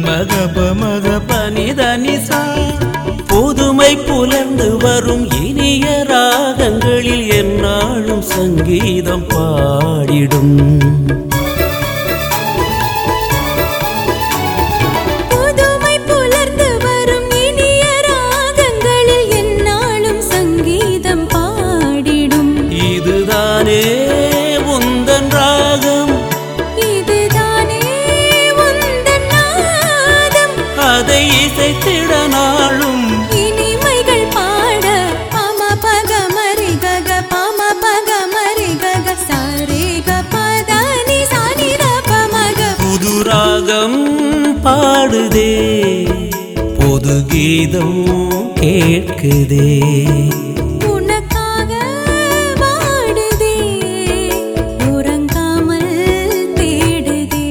மகப மக பனிதனிசா புதுமை புலர்ந்து வரும் இனிய ராகங்களில் எந்நாளும் சங்கீதம் பாடிடும் புதுமை புலர்ந்து வரும் இனிய ராகங்களில் எந்நாளும் சங்கீதம் பாடிடும் இதுதானே உந்தன் ராகம் இதுதானே உந்தன் நாதம் அதை இசைத்திட நாளும் இனிமைகள் பாட பாம பக மரி கக பாம பக மரி கக சாரே க பதானி சானி ர பமக புது ராகம் பாடுதே பொது கீதம் கேட்குதே உனக்காக வாடுதே உறங்காமல் தேடுதே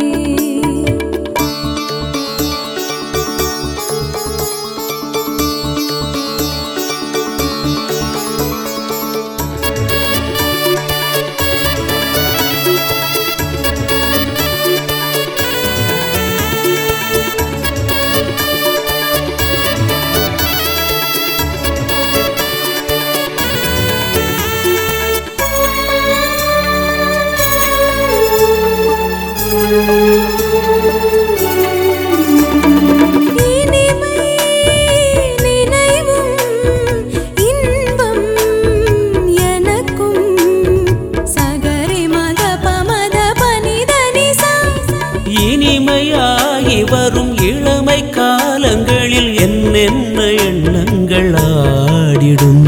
இனிமை நினைவும் இன்பம் எனக்கும் சகரி மத பமத பனிதனிசா இனிமையாகி வரும் இளமை காலங்களில் என்னென்ன எண்ணங்கள் ஆடிடும்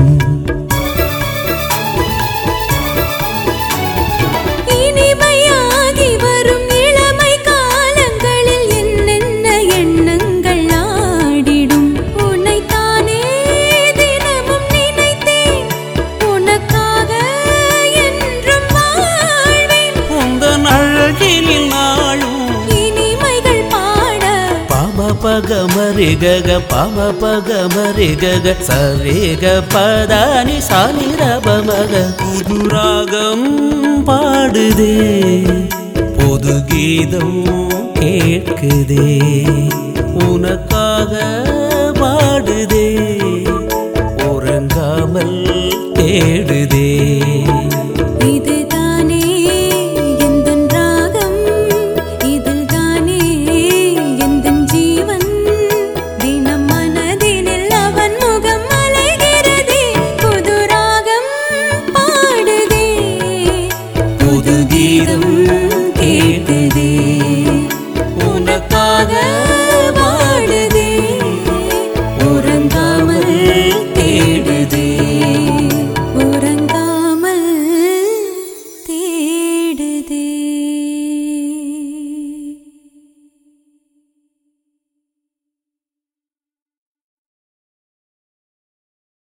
இனிமையாகி வரும் இளமை காலங்களில் என்னென்ன எண்ணங்கள் ஆடிடும் உன்னைத்தானே தினமும் நினைத்தேன் உனக்காக என்றும் வாழ்வேன் உந்தன் அழகினில் நாளும் இனிமைகள் பாட பாம பக மரி கக பாம பக மரி கக சரேக பதானி சானி ரபமக புது ராகம் பாடுதே பொது கீதம் கேட்குதே உனக்காக பாடுதே உறங்காமல் தேடுதே இதுதானே எந்தன் ராகம் இதில்தானே எந்தன் ஜீவன் தினம் மனதினில் அவன் முகம் அலைகிறதே புது ராகம் பாடுதே புது கீதம் கேட்குதே உனக்காக